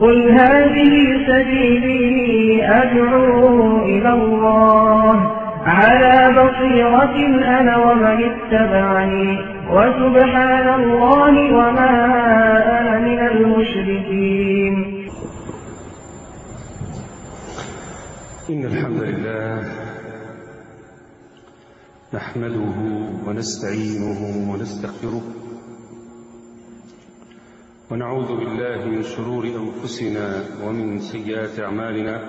قل هذه سبيلي أدعو إلى الله على بصيرة أنا ومن اتبعني وسبحان الله وما أنا من المشركين إن الحمد لله نحمده ونستعينه ونستغفره ونعوذ بالله من شرور أنفسنا ومن سيئات أعمالنا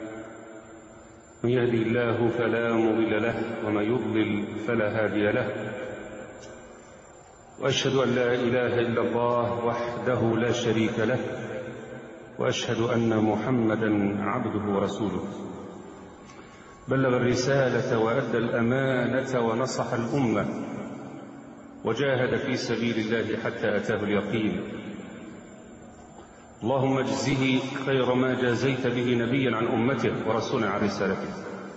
من يهدي الله فلا مضل له ومن يضلل فلا هادي له وأشهد أن لا إله إلا الله وحده لا شريك له وأشهد أن محمدا عبده ورسوله بلغ الرسالة وأدى الأمانة ونصح الأمة وجاهد في سبيل الله حتى أتاه اليقين اللهم اجزه خير ما جازيت به نبيا عن أمته ورسولا عن رسالته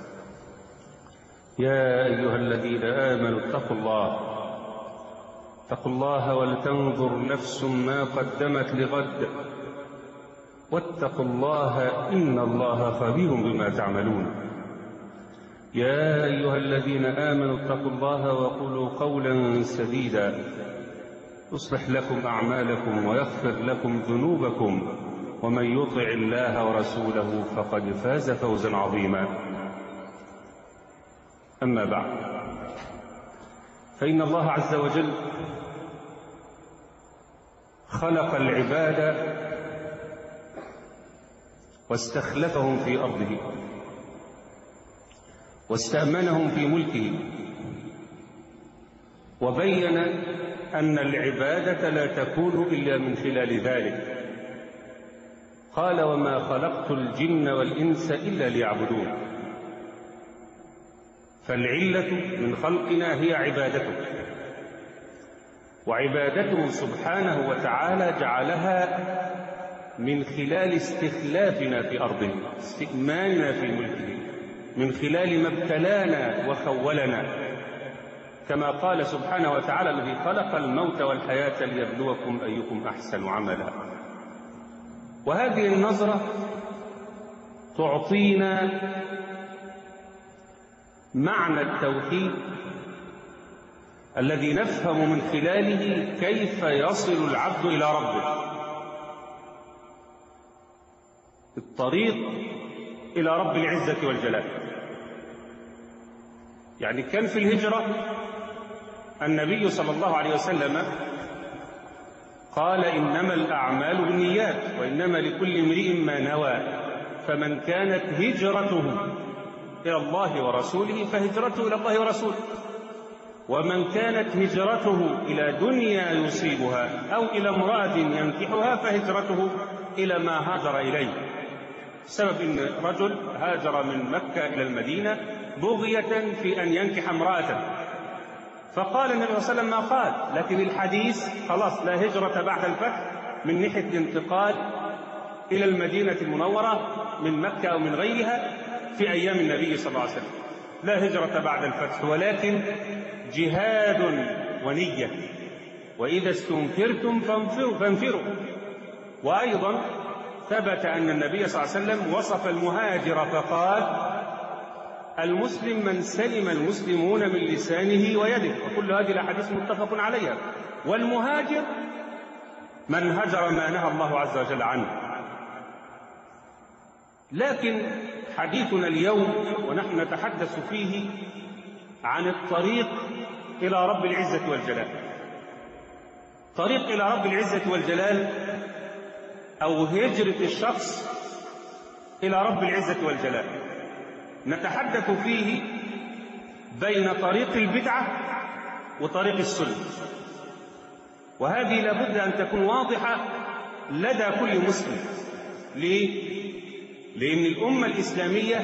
يا أيها الذين آمنوا اتقوا الله اتقوا الله ولتنظر نفس ما قدمت لغد واتقوا الله إن الله خبير بما تعملون يا أيها الذين آمنوا اتقوا الله وقولوا قولا سديدا يصلح لكم أعمالكم ويغفر لكم ذنوبكم ومن يطع الله ورسوله فقد فاز فوزا عظيما أما بعد فإن الله عز وجل خلق العباد واستخلفهم في أرضه واستأمنهم في ملكه وبين أن العبادة لا تكون إلا من خلال ذلك قال وما خلقت الجن والإنس إلا ليعبدون فالعلة من خلقنا هي عبادته وعبادته سبحانه وتعالى جعلها من خلال استخلافنا في أرضه استئماننا في ملكه من خلال ما ابتلانا وخولنا كما قال سبحانه وتعالى الذي خلق الموت والحياة ليبلوكم أيكم أحسن عملا وهذه النظرة تعطينا معنى التوحيد الذي نفهم من خلاله كيف يصل العبد إلى ربه الطريق إلى رب العزة والجلال يعني كان في الهجرة النبي صلى الله عليه وسلم قال إنما الأعمال بالنيات وإنما لكل امرئ ما نوى فمن كانت هجرته إلى الله ورسوله فهجرته إلى الله ورسوله ومن كانت هجرته إلى دنيا يصيبها أو إلى امرأة ينكحها فهجرته إلى ما هاجر إليه سبب أن رجل هاجر من مكة إلى المدينة بغية في أن ينكح امرأة فقال النبي صلى الله عليه وسلم ما قال لكن الحديث خلاص لا هجرة بعد الفتح من ناحية الانتقال إلى المدينة المنورة من مكة أو من غيرها في أيام النبي صلى الله عليه وسلم لا هجرة بعد الفتح ولكن جهاد ونية وإذا استنفرتم فانفروا, فانفروا وأيضا ثبت أن النبي صلى الله عليه وسلم وصف المهاجر فقال المسلم من سلم المسلمون من لسانه ويده وكل هذه الأحاديث متفق عليها والمهاجر من هجر ما نهى الله عز وجل عنه لكن حديثنا اليوم ونحن نتحدث فيه عن الطريق إلى رب العزة والجلال طريق إلى رب العزة والجلال أو هجرة الشخص إلى رب العزة والجلال نتحدث فيه بين طريق البدعة وطريق السنة وهذه لابد أن تكون واضحة لدى كل مسلم ليه؟ لأن الأمة الإسلامية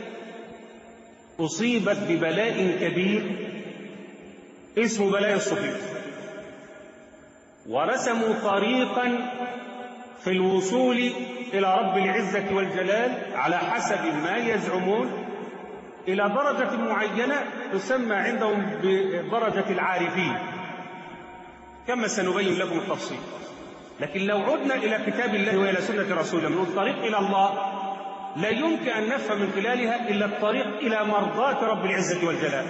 أصيبت ببلاء كبير اسمه بلاء الصوفية ورسموا طريقا في الوصول إلى رب العزة والجلال على حسب ما يزعمون إلى درجة معينة تسمى عندهم بدرجة العارفين كما سنبين لكم التفصيل لكن لو عدنا إلى كتاب الله وإلى سنة رسوله من الطريق إلى الله لا يمكن أن نفهم من خلالها إلا الطريق إلى مرضاة رب العزة والجلال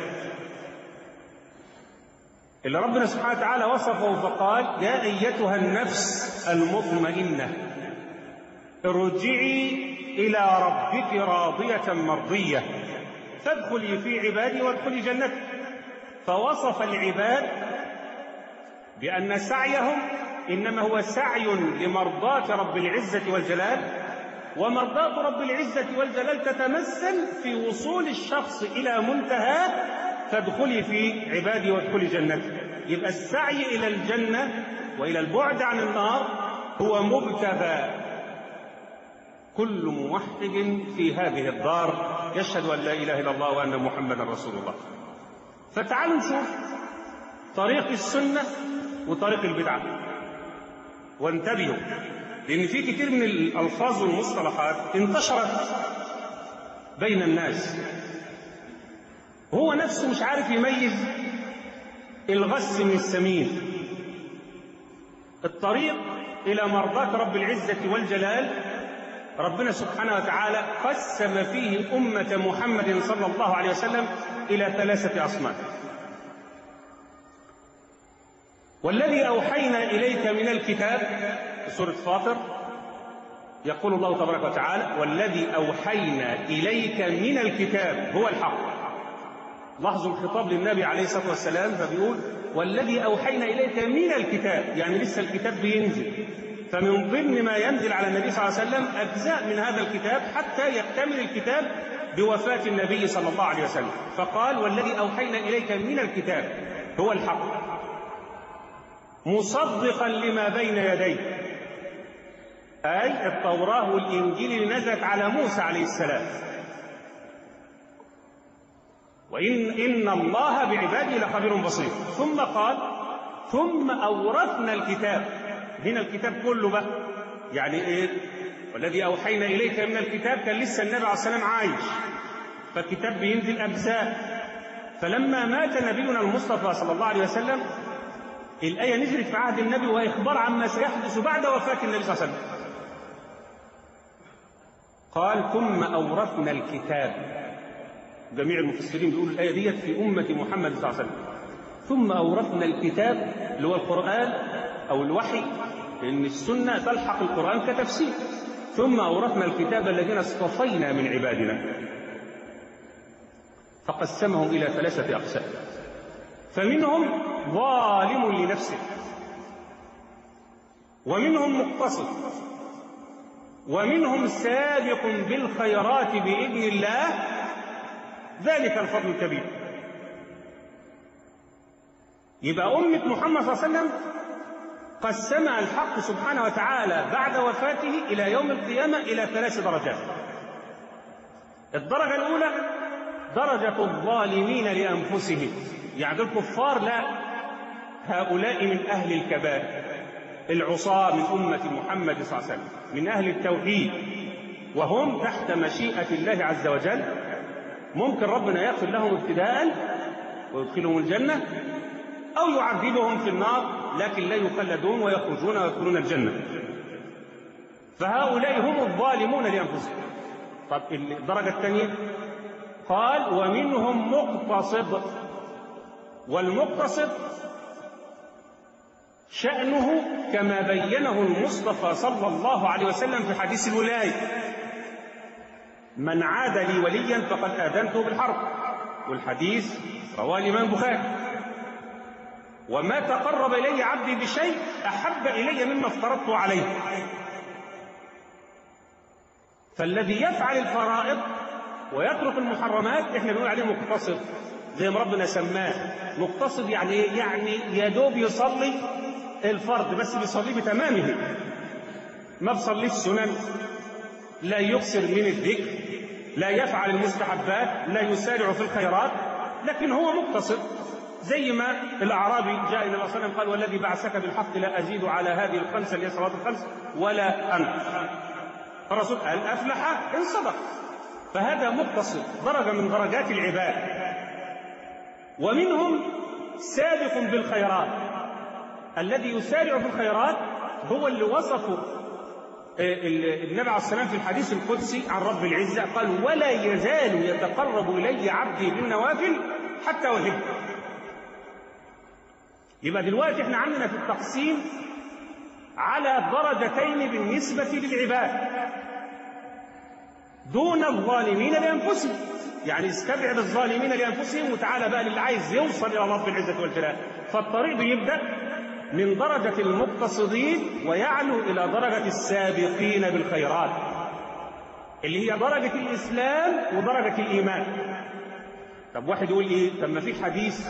اللي ربنا سبحانه وتعالى وصفه فقال يا أيتها النفس المطمئنة ارجعي إلى ربك راضية مرضية فادخلي في عبادي وادخلي جنتي فوصف العباد بأن سعيهم إنما هو سعي لمرضاة رب العزة والجلال ومرضاة رب العزة والجلال تتمثل في وصول الشخص إلى منتهى فادخلي في عبادي وادخلي جنتي يبقى السعي إلى الجنة وإلى البعد عن النار هو مبتغى كل موحد في هذه الدار يشهد أن لا إله إلا الله وأن محمدا رسول الله فتعالوا نشوف طريق السنة وطريق البدعة وانتبهوا لأن في كثير من الألفاظ والمصطلحات انتشرت بين الناس هو نفسه مش عارف يميز الغس من السمين الطريق إلى مرضاة رب العزة والجلال ربنا سبحانه وتعالى قسم فيه أمة محمد صلى الله عليه وسلم إلى ثلاثة أصناف والذي أوحينا إليك من الكتاب سورة فاطر يقول الله تبارك وتعالى والذي أوحينا إليك من الكتاب هو الحق لاحظوا الخطاب للنبي عليه الصلاة والسلام فبيقول والذي أوحينا إليك من الكتاب يعني لسه الكتاب بينزل فمن ضمن ما ينزل على النبي صلى الله عليه وسلم أجزاء من هذا الكتاب حتى يكتمل الكتاب بوفاة النبي صلى الله عليه وسلم فقال والذي أوحينا إليك من الكتاب هو الحق مصدقا لما بين يديه أي التوراة والإنجيل اللي نزلت على موسى عليه السلام وإن إن الله بعباده لخبير بصير ثم قال ثم أورثنا الكتاب هنا الكتاب كله بقى يعني إيه والذي أوحينا إليك من الكتاب كان لسه النبي عليه السلام عايش فالكتاب بينزل أجزاء فلما مات نبينا المصطفى صلى الله عليه وسلم الآية نزلت في عهد النبي وإخبار عما سيحدث بعد وفاة النبي صلى الله عليه وسلم قال ثم أورثنا الكتاب جميع المفسرين بيقولوا الآية ديت في أمة محمد صلى الله عليه وسلم ثم أورثنا الكتاب اللي هو القرآن أو الوحي لأن السنة تلحق القرآن كتفسير ثم أورثنا الكتاب الذين اصطفينا من عبادنا فقسمهم إلى ثلاثة أقسام فمنهم ظالم لنفسه ومنهم مقتصد ومنهم سابق بالخيرات بإذن الله ذلك الفضل الكبير يبقى أمة محمد صلى الله عليه وسلم قسمها الحق سبحانه وتعالى بعد وفاته إلى يوم القيامة إلى ثلاث درجات الدرجة الأولى درجة الظالمين لأنفسهم يعني الكفار لا هؤلاء من أهل الكبائر العصاة من أمة محمد صلى الله عليه وسلم من أهل التوحيد وهم تحت مشيئة الله عز وجل ممكن ربنا يغفر لهم ابتداء ويدخلهم الجنة أو يعذبهم في النار لكن لا يخلدون ويخرجون ويدخلون الجنة فهؤلاء هم الظالمون لأنفسهم طب الدرجة الثانية قال ومنهم مقتصد والمقتصد شأنه كما بينه المصطفى صلى الله عليه وسلم في حديث الولاية من عاد لي وليا فقد آذنته بالحرب والحديث رواه الإمام البخاري وما تقرب إلي عبدي بشيء أحب إلي مما افترضته عليه فالذي يفعل الفرائض ويترك المحرمات احنا بنقول عليه مقتصد زي ما ربنا سماه مقتصد يعني ايه؟ يعني يا دوب يصلي الفرض بس بيصليه بتمامه ما بيصليش سنن لا يكثر من الذكر لا يفعل المستحبات لا يسارع في الخيرات لكن هو مقتصد زي ما الاعرابي جاء الى النبي صلى الله عليه وسلم قال والذي بعثك بالحق لا ازيد على هذه الخمسه اللي هي صلاه الخمس ولا انقص الرسول قال افلح ان صدق فهذا مقتصد درجه من درجات العباد ومنهم سابق بالخيرات الذي يسارع في الخيرات هو اللي وصفه النبي عليه السلام في الحديث القدسي عن رب العزة قال ولا يزال يتقرب إلي عبدي بالنوافل حتى أحبه يبقى دلوقتي احنا عندنا في التقسيم على درجتين بالنسبة للعباد دون الظالمين لأنفسهم يعني استبعد الظالمين لأنفسهم وتعالى بقى للي عايز يوصل إلى رب العزة والجلال فالطريق بيبدأ من درجة المقتصدين ويعلو إلى درجة السابقين بالخيرات اللي هي درجة الإسلام ودرجة الإيمان طب واحد يقول إيه طب ما في حديث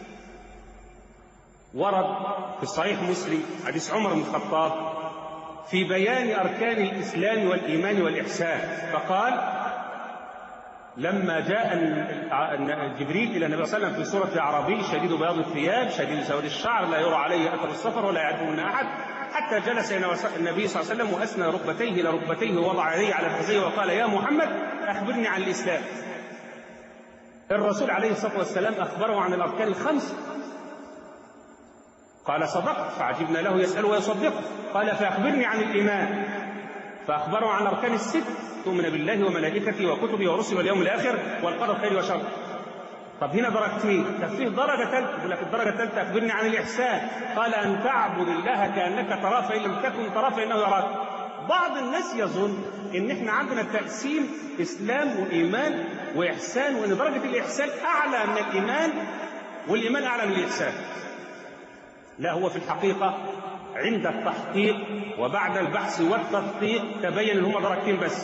ورد في صحيح مسلم حديث عمر بن الخطاب في بيان أركان الإسلام والإيمان والإحسان فقال لما جاء جبريل الى النبي صلى الله عليه وسلم في سوره اعرابي شديد بياض الثياب شديد سواد الشعر لا يرى عليه اثر السفر ولا يعرفه من احد حتى جلس النبي صلى الله عليه وسلم واسنى ركبتيه الى ركبتيه ووضع يديه على فخذيه وقال يا محمد اخبرني عن الاسلام. الرسول عليه الصلاه والسلام اخبره عن الاركان الخمس. قال صدقت فعجبنا له يساله ويصدقه قال فاخبرني عن الايمان فاخبره عن اركان الست تؤمن بالله وملائكته وكتبه ورسله واليوم الاخر والقدر خير وشر. طب هنا درجتين، طب فيه درجه ثالثه يقول لك الدرجه الثالثه اخبرني عن الاحسان، قال ان تعبد الله كانك تراه فان لم تكن تراه فانه يراك. بعض الناس يظن ان احنا عندنا تقسيم اسلام وايمان واحسان وان درجه الاحسان اعلى من الايمان والايمان اعلى من الاحسان. لا هو في الحقيقه عند التحقيق وبعد البحث والتدقيق تبين ان هما درجتين بس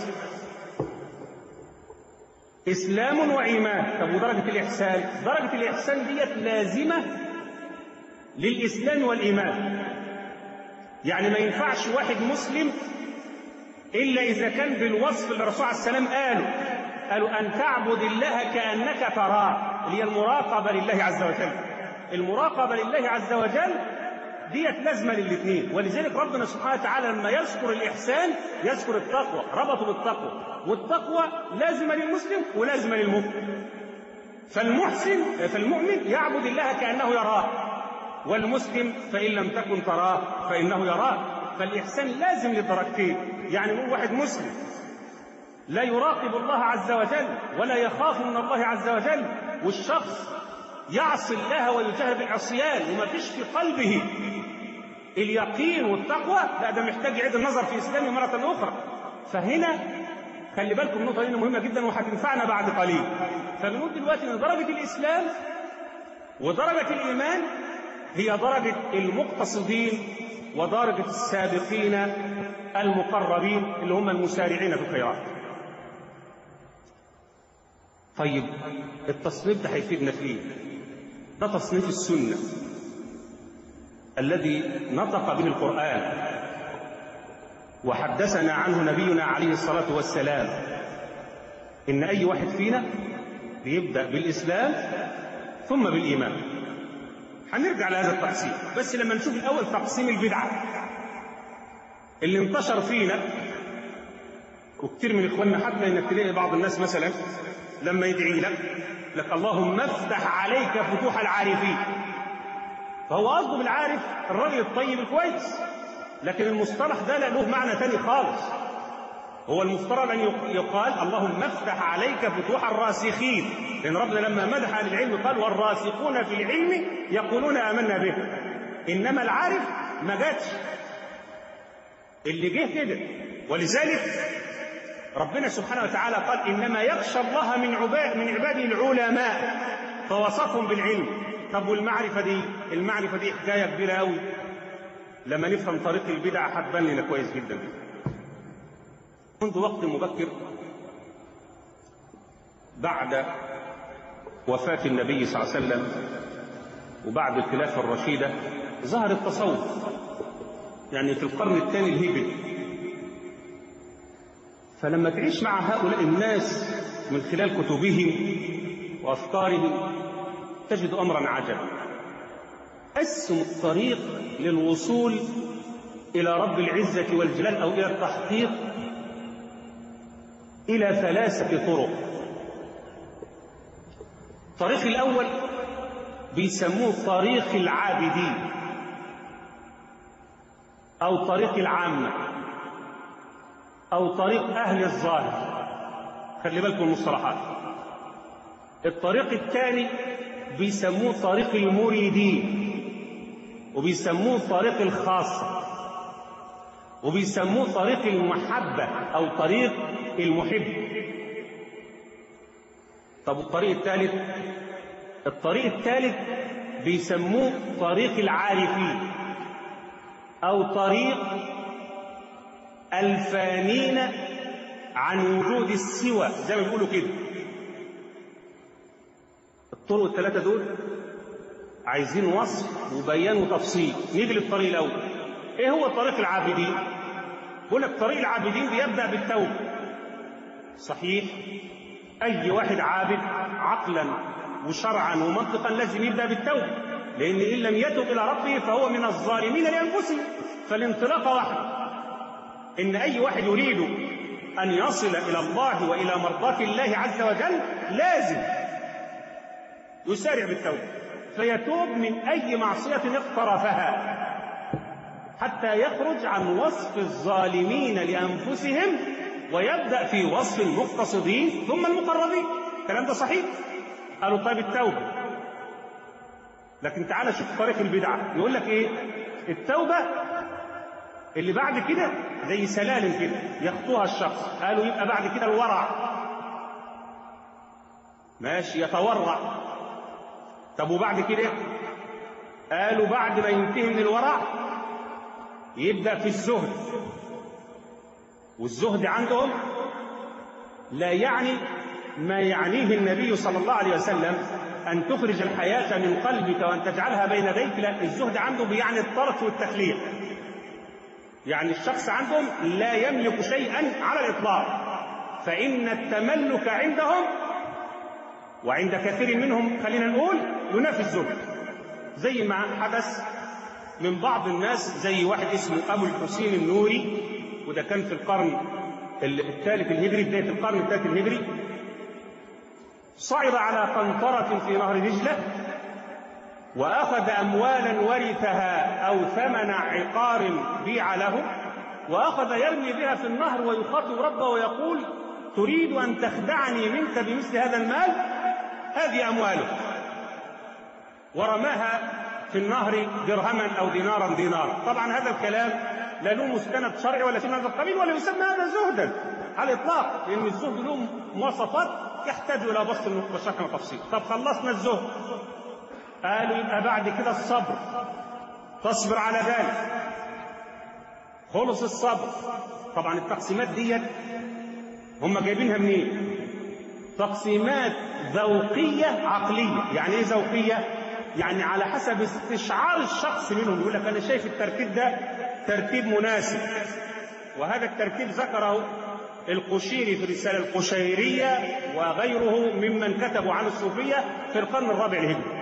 اسلام وايمان طب ودرجه الاحسان درجه الاحسان ديت لازمه للاسلام والايمان يعني ما ينفعش واحد مسلم الا اذا كان بالوصف اللي الرسول عليه السلام قاله قالوا ان تعبد الله كانك تراه اللي هي المراقبه لله عز وجل المراقبه لله عز وجل ديت لازمه للاثنين ولذلك ربنا سبحانه وتعالى لما يذكر الاحسان يذكر التقوى ربطه بالتقوى والتقوى لازمه للمسلم ولازمه للمؤمن فالمحسن فالمؤمن يعبد الله كانه يراه والمسلم فان لم تكن تراه فانه يراه فالاحسان لازم للدرجتين يعني نقول واحد مسلم لا يراقب الله عز وجل ولا يخاف من الله عز وجل والشخص يعصي الله ويجاهر بالعصيان وما فيش في قلبه اليقين والتقوى لا ده محتاج يعيد النظر في اسلامه مره اخرى فهنا خلي بالكم النقطه دي مهمه جدا وهتنفعنا بعد قليل فبنقول دلوقتي ان درجه الاسلام ودرجه الايمان هي درجه المقتصدين ودرجه السابقين المقربين اللي هم المسارعين في الخيرات طيب التصنيف ده هيفيدنا في ايه؟ ده تصنيف السنة الذي نطق به القرآن وحدثنا عنه نبينا عليه الصلاة والسلام إن أي واحد فينا بيبدأ بالإسلام ثم بالإيمان هنرجع لهذا التقسيم بس لما نشوف الأول تقسيم البدعة اللي انتشر فينا وكثير من إخواننا حتى إنك تلاقي بعض الناس مثلا لما يدعي لك لك اللهم افتح عليك فتوح العارفين فهو قصده بالعارف الراجل الطيب الكويس لكن المصطلح ده له معنى تاني خالص هو المفترض ان يقال اللهم افتح عليك فتوح الراسخين لان ربنا لما مدح عن العلم قال والراسخون في العلم يقولون امنا به انما العارف ما جاتش اللي جه كده ولذلك ربنا سبحانه وتعالى قال انما يخشى الله من عباد من عباده العلماء فوصفهم بالعلم طب والمعرفه دي المعرفه دي حكايه كبيره قوي لما نفهم طريق البدع هتبان لنا كويس جدا منذ وقت مبكر بعد وفاة النبي صلى الله عليه وسلم وبعد الخلافة الرشيدة ظهر التصوف يعني في القرن الثاني الهجري فلما تعيش مع هؤلاء الناس من خلال كتبهم وافكارهم تجد امرا عجبا قسموا الطريق للوصول الى رب العزه والجلال او الى التحقيق الى ثلاثه طرق الطريق الاول بيسموه طريق العابدين أو طريق العامة أو طريق أهل الظاهر خلي بالكم المصطلحات الطريق الثاني بيسموه طريق المريدين وبيسموه طريق الخاصة وبيسموه طريق المحبة أو طريق المحب طب الطريق الثالث الطريق الثالث بيسموه طريق العارفين أو طريق الفانين عن وجود السوى زي ما بيقولوا كده الطرق الثلاثة دول عايزين وصف وبيان وتفصيل نيجي للطريق الأول إيه هو طريق العابدين؟ بقول لك طريق العابدين بيبدأ بالتوبة صحيح أي واحد عابد عقلا وشرعا ومنطقا لازم يبدأ بالتوبة لأن إن لم يتب إلى ربه فهو من الظالمين لأنفسهم فالانطلاقة واحدة إن أي واحد يريد أن يصل إلى الله وإلى مرضاة الله عز وجل لازم يسارع بالتوبة فيتوب من أي معصية اقترفها حتى يخرج عن وصف الظالمين لأنفسهم ويبدأ في وصف المقتصدين ثم المقربين الكلام ده صحيح قالوا طيب التوبة لكن تعالى شوف طريق البدعة يقول لك ايه التوبة اللي بعد كده زي سلالم كده يخطوها الشخص قالوا يبقى بعد كده الورع ماشي يتورع طب وبعد كده قالوا بعد ما ينتهي من الورع يبدأ في الزهد والزهد عندهم لا يعني ما يعنيه النبي صلى الله عليه وسلم أن تخرج الحياة من قلبك وأن تجعلها بين يديك لا الزهد عندهم يعني الطرف والتخليق يعني الشخص عندهم لا يملك شيئا على الإطلاق فإن التملك عندهم وعند كثير منهم خلينا نقول ينافي الزهد زي ما حدث من بعض الناس زي واحد اسمه أبو الحسين النوري وده كان في القرن الثالث الهجري بداية القرن الثالث الهجري صعد على قنطرة في نهر دجلة وأخذ أموالا ورثها أو ثمن عقار بيع له وأخذ يرمي بها في النهر ويخاطب ربه ويقول تريد أن تخدعني منك بمثل هذا المال هذه أمواله ورماها في النهر درهما أو دينارا دينارا طبعا هذا الكلام لا له مستند شرعي ولا في هذا القبيل ولا يسمى هذا زهدا على الإطلاق لأن الزهد له مواصفات يحتاج إلى بسط وشرح وتفصيل طب خلصنا الزهد قالوا يبقى بعد كده الصبر تصبر على ذلك خلص الصبر طبعا التقسيمات ديت هم جايبينها منين تقسيمات ذوقية عقلية يعني ايه ذوقية يعني على حسب استشعار الشخص منهم يقول لك انا شايف الترتيب ده ترتيب مناسب وهذا الترتيب ذكره القشيري في الرسالة القشيرية وغيره ممن كتبوا عن الصوفية في القرن الرابع الهجري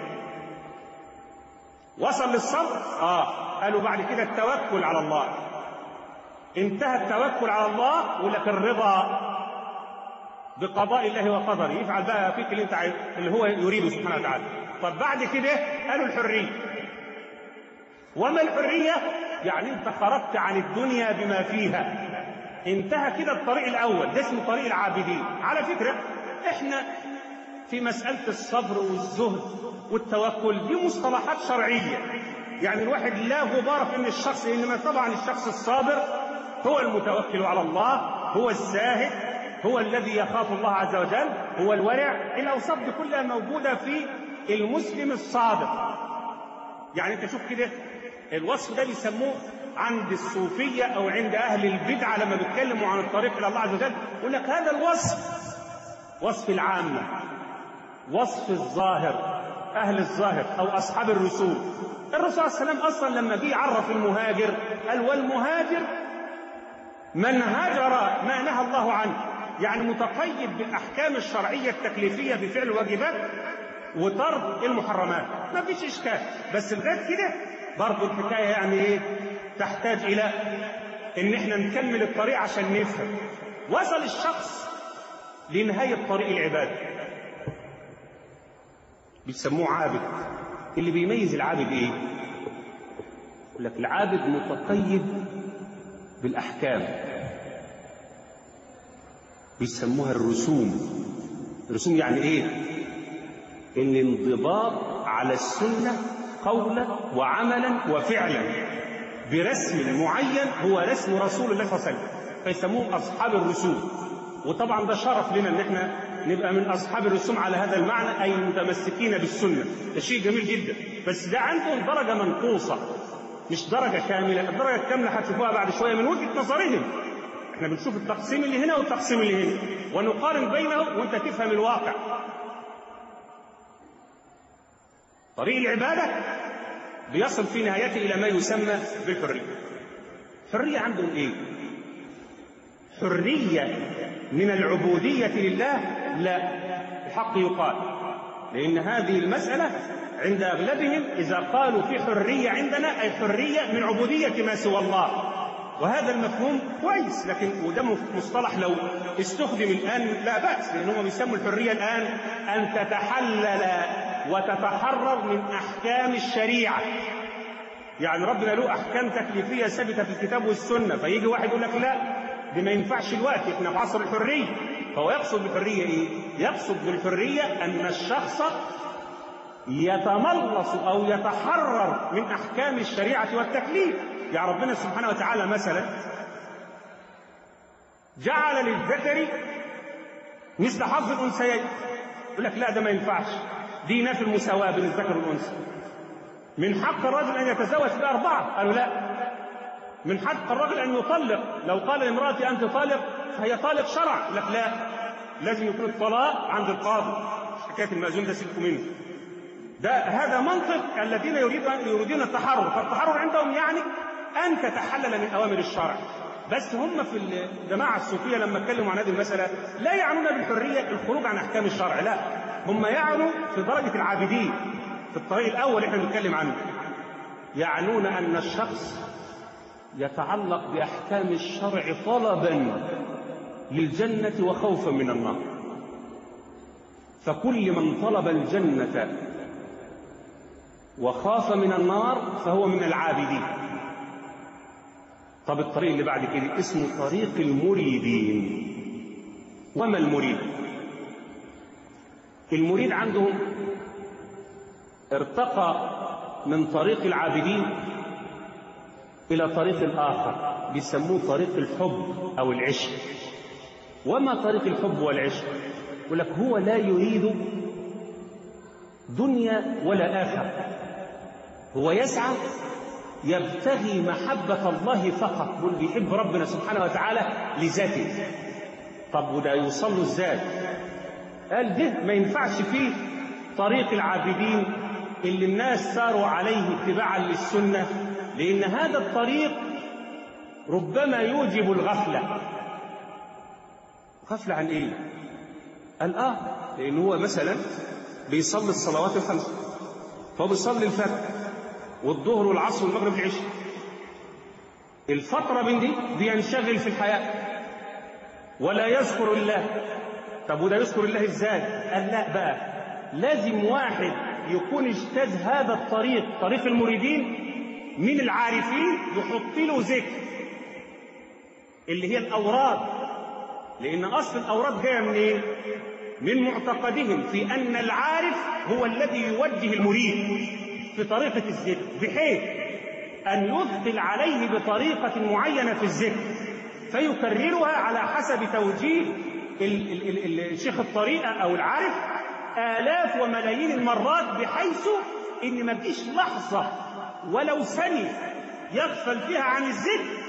وصل للصبر اه قالوا بعد كده التوكل على الله انتهى التوكل على الله يقول لك الرضا بقضاء الله وقدره يفعل بقى فيك اللي انت عايز اللي هو يريده سبحانه وتعالى طب بعد كده قالوا الحريه وما الحريه يعني انت خرجت عن الدنيا بما فيها انتهى كده الطريق الاول ده اسمه طريق العابدين على فكره احنا في مساله الصبر والزهد والتوكل دي مصطلحات شرعيه يعني الواحد لا غبار في ان الشخص انما طبعا الشخص الصابر هو المتوكل على الله هو الزاهد هو الذي يخاف الله عز وجل هو الورع الاوصاف دي كلها موجوده في المسلم الصادق يعني انت شوف كده الوصف ده بيسموه عند الصوفية أو عند أهل البدعة لما بيتكلموا عن الطريق إلى الله عز وجل يقول لك هذا الوصف وصف العامة وصف الظاهر أهل الظاهر أو أصحاب الرسوم الرسول صلى الله عليه وسلم أصلا لما جه يعرف المهاجر قال والمهاجر من هاجر ما نهى الله عنه يعني متقيد بالأحكام الشرعية التكليفية بفعل الواجبات وترك المحرمات ما فيش إشكال بس لغاية كده برضه الحكاية يعني إيه تحتاج إلى إن إحنا نكمل الطريق عشان نفهم وصل الشخص لنهاية طريق العبادة بيسموه عابد اللي بيميز العابد إيه؟ يقول لك العابد متقيد بالأحكام بيسموها الرسوم الرسوم يعني ايه الانضباط على السنة قولا وعملا وفعلا برسم معين هو رسم رسول الله صلى الله عليه وسلم فيسموهم أصحاب الرسوم وطبعا ده شرف لنا ان احنا نبقى من اصحاب الرسوم على هذا المعنى اي متمسكين بالسنه ده شيء جميل جدا بس ده عندهم درجه منقوصه مش درجه كامله الدرجه الكامله هتشوفوها بعد شويه من وجهه نظرهم احنا بنشوف التقسيم اللي هنا والتقسيم اللي هنا ونقارن بينهم وانت تفهم الواقع طريق العباده بيصل في نهايته الى ما يسمى بالحريه حريه عندهم ايه حريه من العبوديه لله لا الحق يقال لان هذه المساله عند اغلبهم اذا قالوا في حريه عندنا اي حريه من عبوديه ما سوى الله وهذا المفهوم كويس لكن وده مصطلح لو استخدم الان لا باس لان هم بيسموا الحريه الان ان تتحلل وتتحرر من احكام الشريعه يعني ربنا له احكام تكليفيه ثابته في الكتاب والسنه فيجي واحد يقول لك لا دي ما ينفعش الوقت احنا في عصر الحريه فهو يقصد بالحريه ايه؟ يقصد بالحريه ان الشخص يتملص او يتحرر من احكام الشريعه والتكليف يعني ربنا سبحانه وتعالى مثلا جعل للذكر مثل حظ الانثيين يقول لك لا ده ما ينفعش دي نفي المساواه بين الذكر والانثى من حق الرجل ان يتزوج باربعه قالوا لا من حق الرجل ان يطلق لو قال لامراتي انت طالق فهي طالق شرع لك لا لازم يكون الطلاق عند القاضي حكايه المأذون ده سيبكم منه ده هذا منطق الذين يريدون يريدون التحرر فالتحرر عندهم يعني ان تتحلل من اوامر الشرع بس هم في الجماعه الصوفيه لما اتكلموا عن هذه المساله لا يعنون بالحريه الخروج عن احكام الشرع لا هم يعنوا في درجه العابدين في الطريق الاول احنا بنتكلم عنه يعنون ان الشخص يتعلق باحكام الشرع طلبا للجنه وخوفا من النار فكل من طلب الجنه وخاف من النار فهو من العابدين طب الطريق اللي بعد كده اسمه طريق المريدين وما المريد المريد عندهم ارتقى من طريق العابدين الى طريق اخر بيسموه طريق الحب او العشق وما طريق الحب والعشق يقول لك هو لا يريد دنيا ولا اخره هو يسعى يبتغي محبة الله فقط بل بيحب ربنا سبحانه وتعالى لذاته طب وده يوصل له ازاي قال ده ما ينفعش فيه طريق العابدين اللي الناس ساروا عليه اتباعا للسنة لأن هذا الطريق ربما يوجب الغفلة غفلة عن ايه قال اه لأن هو مثلا بيصلي الصلوات الخمس فهو بيصلي الفجر والظهر والعصر والمغرب والعشاء الفترة من دي بينشغل في الحياة ولا يذكر الله طب وده يذكر الله ازاي قال لا بقى لازم واحد يكون اجتاز هذا الطريق طريق المريدين من العارفين يحط له ذكر اللي هي الاوراد لان اصل الاوراد جايه من ايه من معتقدهم في ان العارف هو الذي يوجه المريد في طريقة الذكر بحيث أن يدخل عليه بطريقة معينة في الذكر فيكررها على حسب توجيه ال ال ال الشيخ الطريقة أو العارف آلاف وملايين المرات بحيث إن ما فيش لحظة ولو ثانية يغفل فيها عن الذكر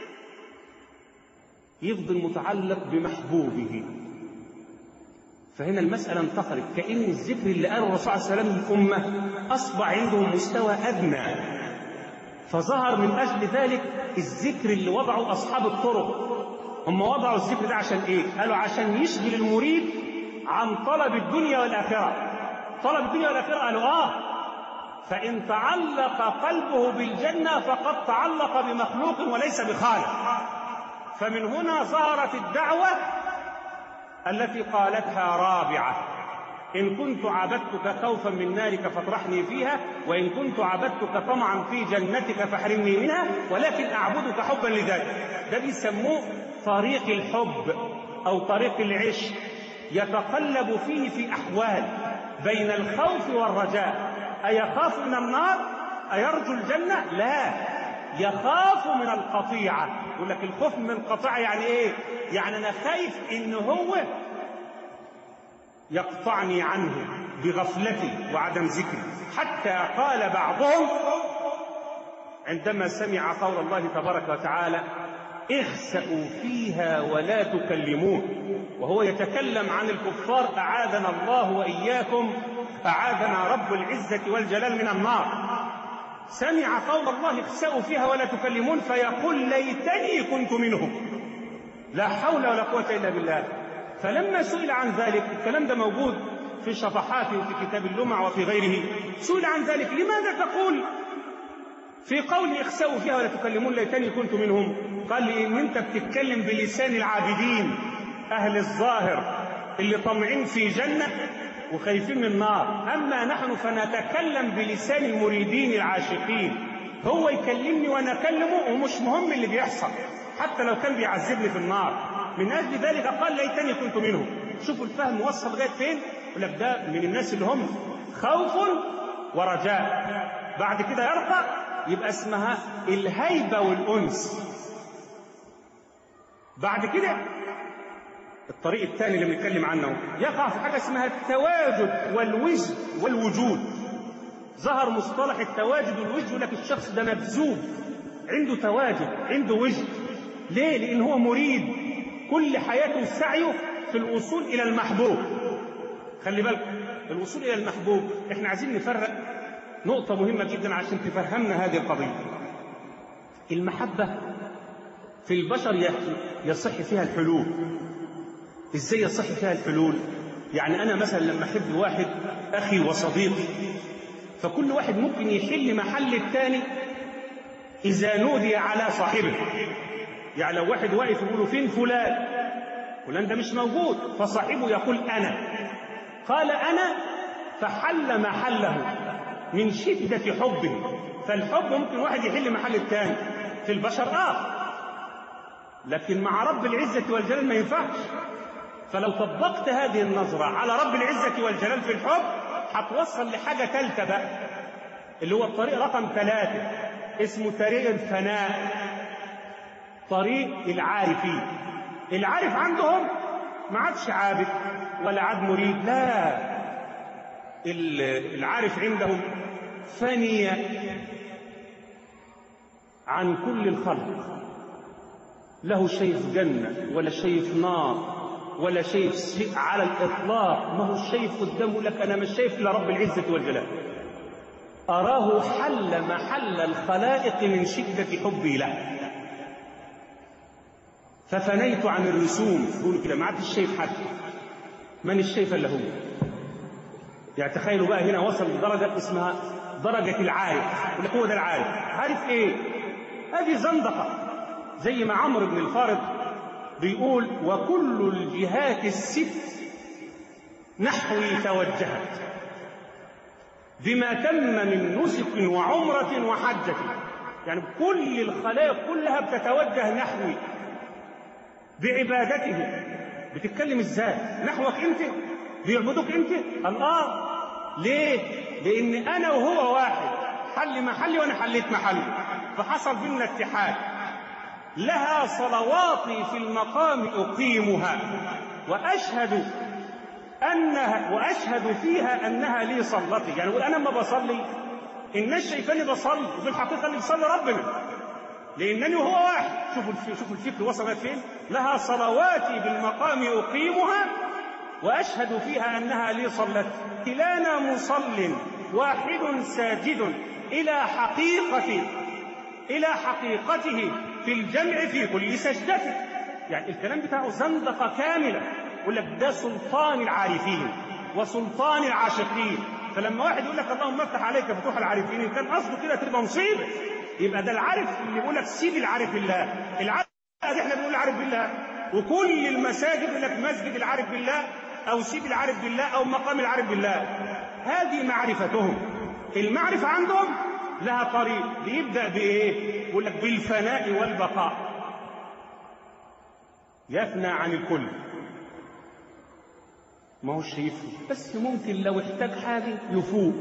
يفضل متعلق بمحبوبه فهنا المسألة انتقلت كأن الذكر اللي قاله الرسول صلى الله عليه وسلم للأمة أصبح عندهم مستوى أدنى فظهر من أجل ذلك الذكر اللي وضعه أصحاب الطرق هم وضعوا الذكر ده عشان إيه؟ قالوا عشان يشغل المريد عن طلب الدنيا والآخرة طلب الدنيا والآخرة قالوا آه فإن تعلق قلبه بالجنة فقد تعلق بمخلوق وليس بخالق فمن هنا ظهرت الدعوة التي قالتها رابعة إن كنت عبدتك خوفا من نارك فاطرحني فيها وإن كنت عبدتك طمعا في جنتك فاحرمني منها ولكن أعبدك حبا لذاتك ده بيسموه طريق الحب أو طريق العشق يتقلب فيه في أحوال بين الخوف والرجاء أيخاف من النار أيرجو الجنة لا يخاف من القطيعة يقول لك الخوف من القطيعة يعني إيه يعني أنا خايف إن هو يقطعني عنه بغفلتي وعدم ذكري حتى قال بعضهم عندما سمع قول الله تبارك وتعالى اخسأوا فيها ولا تكلمون وهو يتكلم عن الكفار أعاذنا الله وإياكم أعاذنا رب العزة والجلال من النار سمع قول الله اخسأوا فيها ولا تكلمون فيقول ليتني كنت منهم لا حول ولا قوة إلا بالله فلما سئل عن ذلك الكلام ده موجود في شطحات وفي كتاب اللمع وفي غيره سئل عن ذلك لماذا تقول في قول اخسأوا فيها ولا تكلمون ليتني كنت منهم قال لي ان انت بتتكلم بلسان العابدين اهل الظاهر اللي طمعين في جنه وخايفين من النار اما نحن فنتكلم بلسان المريدين العاشقين هو يكلمني وانا اكلمه ومش مهم اللي بيحصل حتى لو كان بيعذبني في النار من اجل ذلك قال ليتني كنت منهم شوفوا الفهم وصل لغايه فين يقول لك ده من الناس اللي هم خوف ورجاء بعد كده يرقى يبقى اسمها الهيبه والانس بعد كده الطريق الثاني اللي بنتكلم عنه يقع في حاجه اسمها التواجد والوجد والوجود ظهر مصطلح التواجد والوجد يقول لك الشخص ده مبذوب عنده تواجد عنده وجد ليه لان هو مريد كل حياته سعيه في الوصول الى المحبوب خلي بالك الوصول الى المحبوب احنا عايزين نفرق نقطة مهمة جدا عشان تفهمنا هذه القضية المحبة في البشر يصح فيها الحلول ازاي يصح فيها الحلول يعني انا مثلا لما احب واحد اخي وصديقي فكل واحد ممكن يحل محل الثاني اذا نودي على صاحبه يعني لو واحد واقف يقول فين فلان فلان ده مش موجود فصاحبه يقول انا قال انا فحل محله من شدة حبه فالحب ممكن واحد يحل محل الثاني في البشر اه لكن مع رب العزة والجلال ما ينفعش فلو طبقت هذه النظرة على رب العزة والجلال في الحب هتوصل لحاجة ثالثة بقى اللي هو الطريق رقم ثلاثة اسمه طريق الفناء طريق العارفين العارف عندهم ما عادش عابد ولا عاد مريد لا العارف عندهم فني عن كل الخلق له شايف جنة ولا شايف نار ولا شايف شيء على الإطلاق ما هو شايف قدامه لك أنا مش شايف إلا رب العزة والجلال أراه حل محل الخلائق من شدة حبي له ففنيت عن الرسوم يقول كده ما عادش شايف حد من الشايف إلا هو يعني تخيلوا بقى هنا وصل لدرجة اسمها درجة العارف يقول لك هو ده العارف عارف ايه؟ هذه زندقة زي ما عمرو بن الفارض بيقول وكل الجهات الست نحوي توجهت بما تم من نسك وعمرة وحجة يعني كل الخلائق كلها بتتوجه نحوي بعبادته بتتكلم ازاي نحوك انت بيعبدوك انت الله ليه لان انا وهو واحد حل محلي وانا حليت محلي فحصل بينا اتحاد لها صلواتي في المقام اقيمها واشهد انها واشهد فيها انها لي صلتي يعني انا لما بصلي الناس شايفاني بصلي وفي الحقيقه اللي بيصلي ربنا لانني وهو واحد شوفوا شوفوا الفكر وصلت فين لها صلواتي بالمقام اقيمها واشهد فيها انها لي صلت كلانا مصل واحد ساجد الى حقيقه الى حقيقته في الجمع في كل سجدته يعني الكلام بتاعه زندقه كامله يقول لك ده سلطان العارفين وسلطان العاشقين فلما واحد يقول لك اللهم افتح عليك فتوح العارفين ان كان قصده كده تبقى مصيبه يبقى ده العارف اللي يقول لك سيب العارف بالله العارف احنا بنقول العارف بالله وكل المساجد يقول لك مسجد العارف بالله أو سيد العارف بالله أو مقام العارف بالله هذه معرفتهم المعرفة عندهم لها طريق بيبدأ بإيه؟ يقول لك بالفناء والبقاء يفنى عن الكل ما هو شايف بس ممكن لو احتاج حاجة يفوق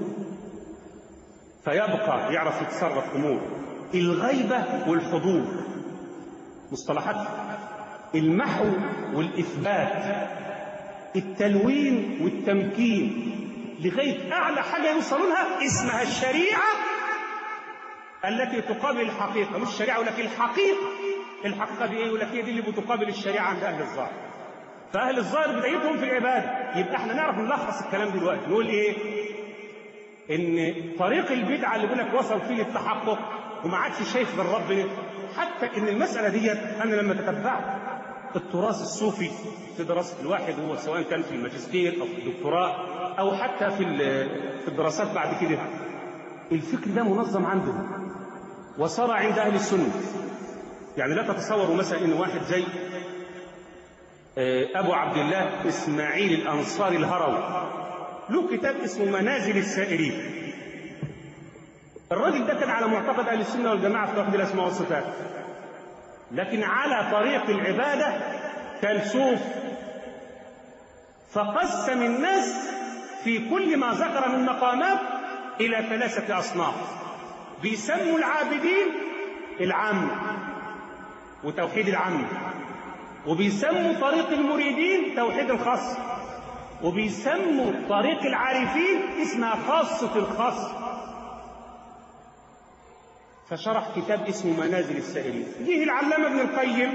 فيبقى يعرف يتصرف أمور الغيبة والحضور مصطلحات المحو والإثبات التلوين والتمكين لغاية أعلى حاجة يوصلوا لها اسمها الشريعة التي تقابل الحقيقة مش الشريعة ولكن الحقيقة الحقيقة دي إيه؟ ولكن هي دي اللي بتقابل الشريعة عند أهل الظاهر فأهل الظاهر بدايتهم في العبادة يبقى احنا نعرف نلخص الكلام دلوقتي نقول إيه إن طريق البدعة اللي بيقول لك وصل فيه للتحقق وما عادش شايف غير ربنا حتى إن المسألة ديت أنا لما تتبعت التراث الصوفي في دراسة الواحد هو سواء كان في الماجستير أو في الدكتوراه أو حتى في في الدراسات بعد كده الفكر ده منظم عندهم وصار عند أهل السنة يعني لا تتصوروا مثلا إن واحد زي أبو عبد الله إسماعيل الأنصاري الهروي له كتاب اسمه منازل السائرين الراجل ده كان على معتقد أهل السنة والجماعة في توحيد الأسماء والصفات لكن على طريق العبادة كان صوف فقسم الناس في كل ما ذكر من مقامات إلى ثلاثة أصناف بيسموا العابدين العام وتوحيد العام وبيسموا طريق المريدين توحيد الخاص وبيسموا طريق العارفين اسمها خاصة الخاص فشرح كتاب اسمه منازل السائلين جه العلامة ابن القيم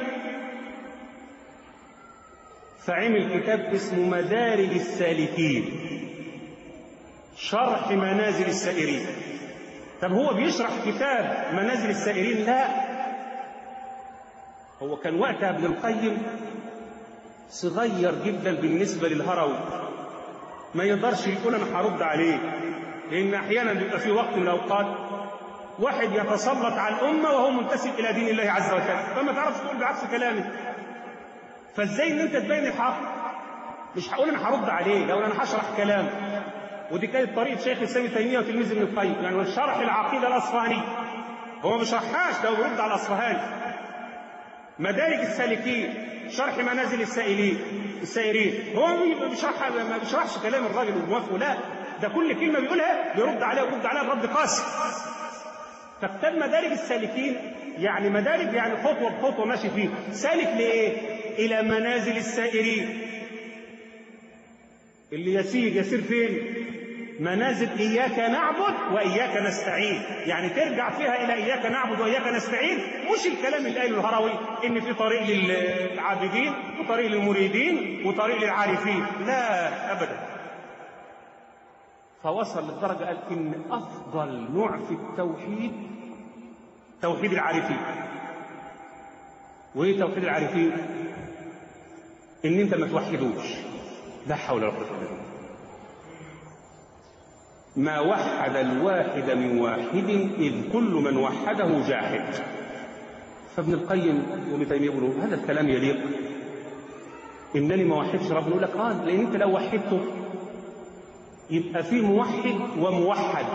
فعمل كتاب اسمه مدارج السالكين شرح منازل السائرين طب هو بيشرح كتاب منازل السائرين لا هو كان وقتها ابن القيم صغير جدا بالنسبة للهروي ما يقدرش يقول أنا هرد عليه لأن أحيانا بيبقى في وقت من الأوقات واحد يتسلط على الأمة وهو منتسب إلى دين الله عز وجل فما تعرفش تقول بعكس كلامه فازاي ان انت تبين الحق مش هقول انا هرد عليه لو انا هشرح كلام ودي كانت طريقه شيخ الاسلام تيميه وتلميذ ابن القيم يعني شرح العقيده الاصفهاني هو مش شرحهاش ده بيرد على الاصفهاني مدارج السالكين شرح منازل السائلين السائرين هو ما بيشرح ما بيشرحش كلام الراجل وموافقه لا ده كل كلمه بيقولها بيرد عليها ويرد عليها برد قاسي فكتاب مدارج السالكين يعني مدارج يعني خطوه بخطوه ماشي فيه سالك لايه؟ الى منازل السائرين اللي يسير يسير فين؟ منازل إياك نعبد وإياك نستعين يعني ترجع فيها إلى إياك نعبد وإياك نستعين مش الكلام اللي قاله الهروي إن في طريق للعابدين وطريق للمريدين وطريق للعارفين لا أبدا فوصل للدرجة قال إن أفضل نوع في التوحيد توحيد العارفين وإيه توحيد العارفين؟ إن أنت ما توحدوش لا حول ولا قوة إلا بالله ما وحد الواحد من واحد إذ كل من وحده جاحد فابن القيم وابن تيمية يقولوا هذا الكلام يليق إنني ما وحدش ربنا يقول لك آه لأن أنت لو وحدته يبقى في موحد وموحد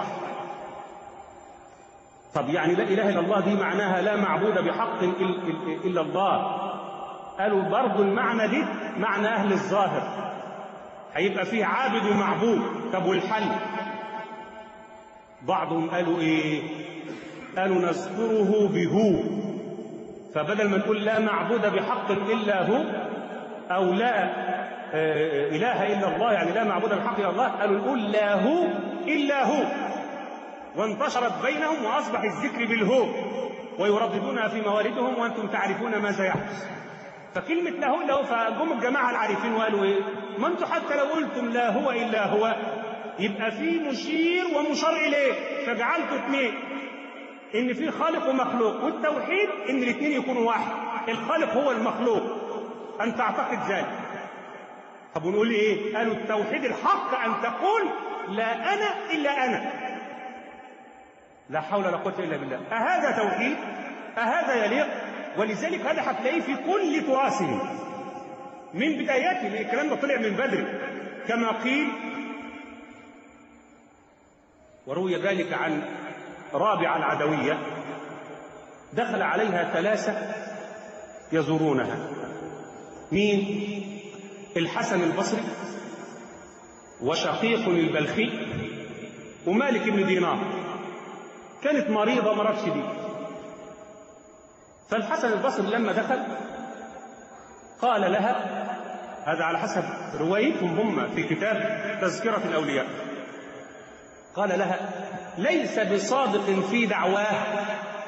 طب يعني لا إله إلا الله دي معناها لا معبود بحق إلا الله قالوا برضو المعنى دي معنى أهل الظاهر هيبقى فيه عابد ومعبود طب والحل بعضهم قالوا ايه قالوا نذكره بهو فبدل ما نقول لا معبود بحق الا هو او لا اله الا الله يعني لا معبود بحق الا الله قالوا نقول لا هو الا هو وانتشرت بينهم واصبح الذكر بالهو ويرددونها في مواردهم وانتم تعرفون ماذا يحدث فكلمة لا هو الا هو فجم الجماعة العارفين وقالوا ايه؟ ما انتم حتى لو قلتم لا هو الا هو يبقى في مشير ومشار اليه فجعلته اثنين ان في خالق ومخلوق والتوحيد ان الاثنين يكونوا واحد الخالق هو المخلوق ان تعتقد ذلك طب ونقول ايه قالوا التوحيد الحق ان تقول لا انا الا انا لا حول ولا قوه الا بالله اهذا توحيد اهذا يليق ولذلك هذا هتلاقيه في كل تراثهم من بدايته لأن الكلام ده طلع من بدري كما قيل وروي ذلك عن رابعة العدوية دخل عليها ثلاثة يزورونها مين الحسن البصري وشقيق البلخي ومالك بن دينار كانت مريضة مرض شديد فالحسن البصري لما دخل قال لها هذا على حسب روايتهم هم في كتاب تذكرة الأولياء قال لها ليس بصادق في دعواه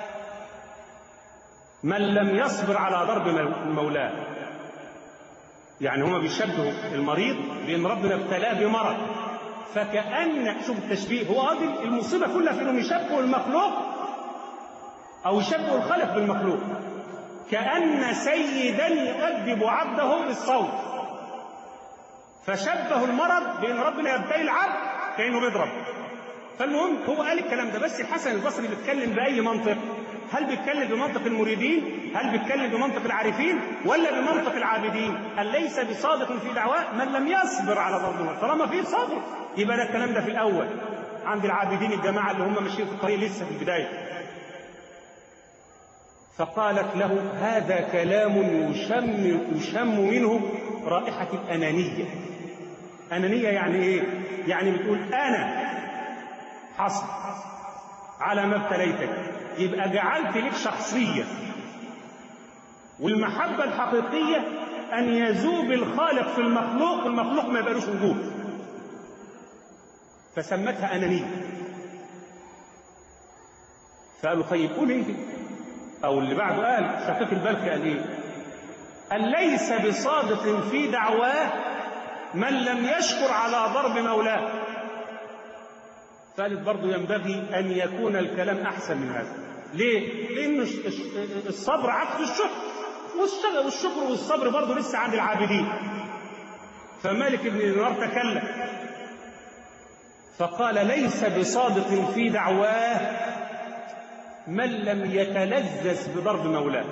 من لم يصبر على ضرب مولاه يعني هما بيشبهوا المريض بان ربنا ابتلاه بمرض فكأن شوف التشبيه هو قاضي المصيبه كلها في انهم يشبهوا المخلوق او يشبهوا الخلق بالمخلوق كأن سيدا يؤدب عبده بالصوت فشبهوا المرض بان ربنا يبتلي العبد كانه بيضرب فالمهم هو قال الكلام ده بس الحسن البصري بيتكلم باي منطق هل بيتكلم بمنطق المريدين هل بيتكلم بمنطق العارفين ولا بمنطق العابدين هل ليس بصادق في دعواه من لم يصبر على ضرب الموت طالما فيه صبر يبقى ده الكلام ده في الاول عند العابدين الجماعه اللي هم ماشيين في الطريق لسه في البدايه فقالت له هذا كلام يشم يشم منه رائحه الانانيه انانيه يعني ايه يعني بتقول انا حصل على ما ابتليتك يبقى جعلت لك شخصية والمحبة الحقيقية أن يذوب الخالق في المخلوق والمخلوق ما يبقالوش وجود فسمتها أنانية فقالوا طيب قول انت أو اللي بعده قال شقيق البلخي قال إيه؟ قال ليس بصادق في دعواه من لم يشكر على ضرب مولاه قالت برضه ينبغي أن يكون الكلام أحسن من هذا ليه؟ لأن الصبر عكس الشكر والشكر والصبر برضه لسه عند العابدين فمالك بن دينار تكلم فقال ليس بصادق في دعواه من لم يتلذذ بضرب مولاه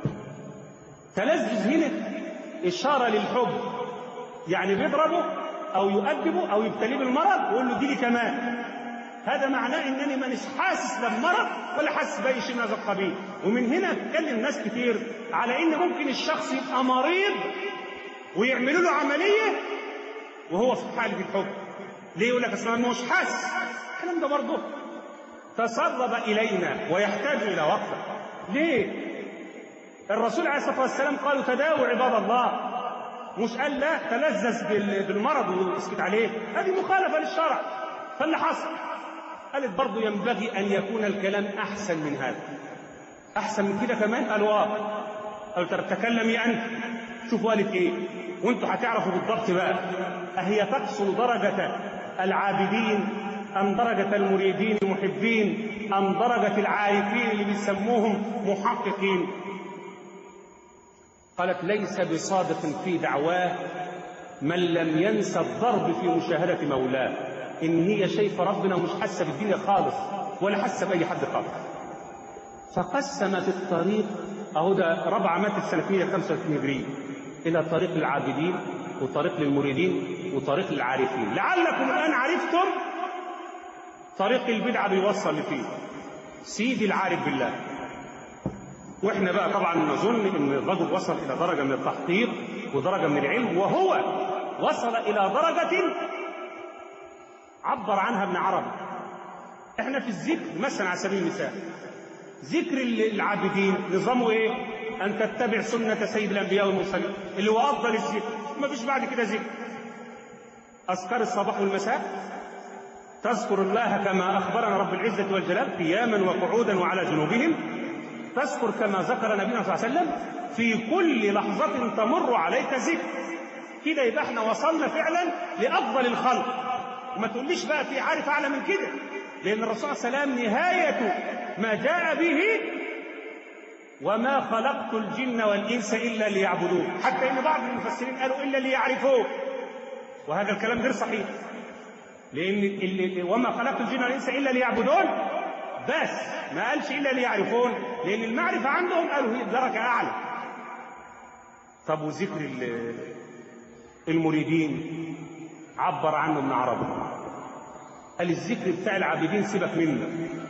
تلذذ هنا إشارة للحب يعني بيضربه أو يؤدبه أو يبتليه بالمرض ويقول له اديني كمان هذا معناه انني مانيش حاسس لا بمرض ولا حاسس باي شيء من هذا القبيل ومن هنا تكلم ناس كتير على ان ممكن الشخص يبقى مريض ويعملوا له عمليه وهو في حاله الحب ليه يقول لك اصل مش حاسس الكلام ده برضه تسرب الينا ويحتاج الى وقفه ليه الرسول عليه الصلاه والسلام قالوا تداووا عباد الله مش قال لا تلذذ بالمرض واسكت عليه هذه مخالفه للشرع فاللي حصل قالت برضه ينبغي أن يكون الكلام أحسن من هذا أحسن من كده كمان قالوا آه قالوا تكلمي أنت شوفوا قالت إيه وأنتوا هتعرفوا بالضبط بقى أهي تقصد درجة العابدين أم درجة المريدين المحبين أم درجة العارفين اللي بيسموهم محققين قالت ليس بصادق في دعواه من لم ينسى الضرب في مشاهدة مولاه إن هي شايفة ربنا ومش حاسة بالدنيا خالص ولا حاسة بأي حد خالص فقسمت الطريق أهو ده ربع مات السنة 135 هجرية إلى طريق العابدين وطريق للمريدين وطريق للعارفين لعلكم الآن عرفتم طريق البدعة بيوصل لفين سيدي العارف بالله واحنا بقى طبعا نظن ان الرجل وصل الى درجه من التحقيق ودرجه من العلم وهو وصل الى درجه عبر عنها ابن عربي احنا في الذكر مثلا على سبيل المثال ذكر العابدين نظامه ايه ان تتبع سنه سيد الانبياء والمرسلين اللي هو افضل الذكر ما فيش بعد كده ذكر اذكار الصباح والمساء تذكر الله كما اخبرنا رب العزه والجلال قياما وقعودا وعلى جنوبهم تذكر كما ذكر نبينا صلى الله عليه وسلم في كل لحظه تمر عليك ذكر كده يبقى احنا وصلنا فعلا لافضل الخلق وما تقوليش بقى في عارف اعلى من كده لان الرسول صلى الله عليه وسلم نهايه ما جاء به وما خلقت الجن والانس الا ليعبدون حتى ان بعض المفسرين قالوا الا ليعرفوه وهذا الكلام غير صحيح لان اللي وما خلقت الجن والانس الا ليعبدون بس ما قالش الا ليعرفون لان المعرفه عندهم قالوا هي درجه اعلى طب وذكر المريدين عبر عنه ابن عربي قال الذكر بتاع العابدين سيبك منه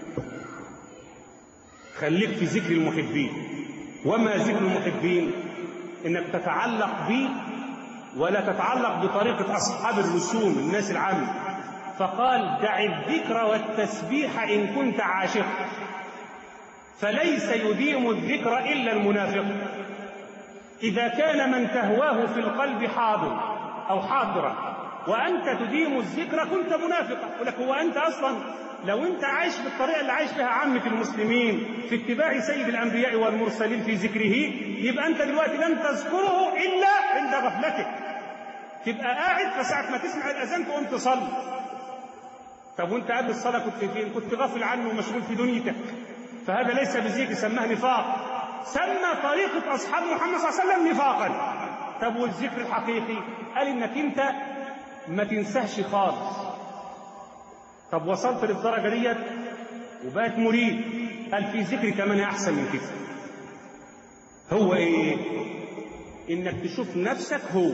خليك في ذكر المحبين وما ذكر المحبين انك تتعلق بي ولا تتعلق بطريقة أصحاب الرسوم الناس العامة فقال دع الذكر والتسبيح إن كنت عاشقا فليس يديم الذكر إلا المنافق إذا كان من تهواه في القلب حاضر أو حاضرا وأنت تديم الذكر كنت منافقا يقول لك هو أنت أصلا لو أنت عايش بالطريقة اللي عايش بها عامة المسلمين في اتباع سيد الأنبياء والمرسلين في ذكره يبقى أنت دلوقتي لن تذكره إلا عند غفلتك تبقى قاعد فساعة ما تسمع الأذان تقوم تصلي طب وانت قبل الصلاة كنت فين؟ كنت غافل عنه ومشغول في دنيتك فهذا ليس بذكر سماه نفاق سمى طريقة أصحاب محمد صلى الله عليه وسلم نفاقا طب والذكر الحقيقي قال إنك أنت ما تنساش خالص طب وصلت للدرجة ديت وبقت مريد قال في ذكر كمان أحسن من كده هو إيه؟ إنك تشوف نفسك هو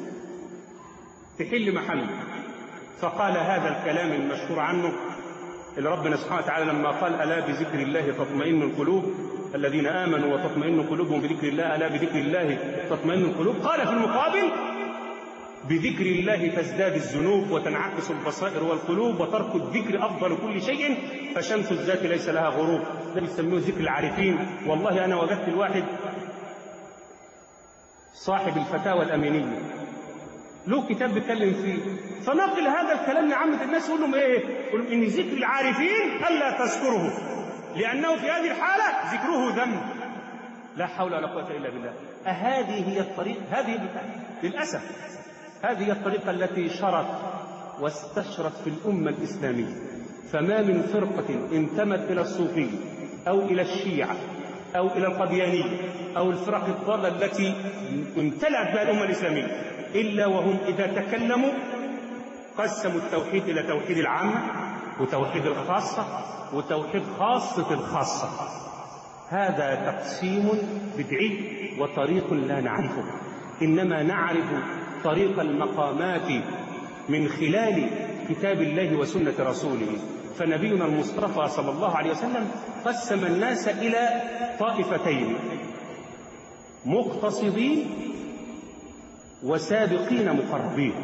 تحل محله فقال هذا الكلام المشهور عنه اللي ربنا سبحانه وتعالى لما قال ألا بذكر الله تطمئن القلوب الذين آمنوا وتطمئن قلوبهم بذكر الله ألا بذكر الله تطمئن القلوب قال في المقابل بذكر الله تزداد الذنوب وتنعكس البصائر والقلوب وترك الذكر أفضل كل شيء فشمس الذات ليس لها غروب ده بيسموه ذكر العارفين والله أنا وجدت الواحد صاحب الفتاوى الأمينية له كتاب بيتكلم فيه فنقل هذا الكلام لعامة الناس يقول لهم ايه؟ يقول لهم ان ذكر العارفين الا تذكره لانه في هذه الحالة ذكره ذنب لا حول ولا قوة الا بالله أهذه هي الطريق هذه للأسف هذه هي الطريقة التي شرت واستشرت في الأمة الإسلامية فما من فرقة انتمت إلى الصوفية أو إلى الشيعة أو إلى القديانية أو الفرق الضالة التي امتلأت بها الأمة الإسلامية إلا وهم إذا تكلموا قسموا التوحيد إلى توحيد العامة وتوحيد الخاصة وتوحيد خاصة الخاصة هذا تقسيم بدعي وطريق لا نعرفه إنما نعرف طريق المقامات من خلال كتاب الله وسنة رسوله فنبينا المصطفى صلى الله عليه وسلم قسم الناس إلى طائفتين مقتصدين وسابقين مقربين